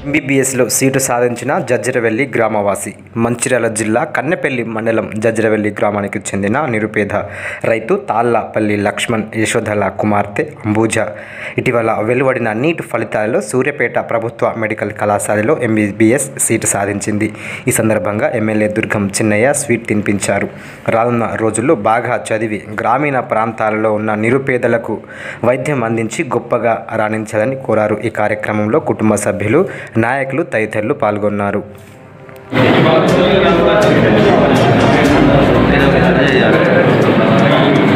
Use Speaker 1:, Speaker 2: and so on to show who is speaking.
Speaker 1: ఎంబీబీఎస్లో seat సాధించిన జజ్జరవెల్లి గ్రామవాసి మంచిర్యాల జిల్లా కన్నెపల్లి మండలం జజ్జరవెల్లి గ్రామానికి చెందిన నిరుపేద రైతు తాళ్లపల్లి లక్ష్మణ్ యశోధల కుమార్తె అంబూజ ఇటీవల వెలువడిన నీట్ ఫలితాలలో సూర్యాపేట ప్రభుత్వ మెడికల్ కళాశాలలో ఎంబీబీఎస్ సీటు సాధించింది ఈ సందర్భంగా ఎమ్మెల్యే దుర్గం చిన్నయ్య స్వీట్ తినిపించారు రానున్న రోజుల్లో బాగా చదివి గ్రామీణ ప్రాంతాలలో ఉన్న నిరుపేదలకు వైద్యం అందించి గొప్పగా రాణించాలని కోరారు ఈ కార్యక్రమంలో కుటుంబ సభ్యులు నాయకులు తదితరులు పాల్గొన్నారు
Speaker 2: Gracias.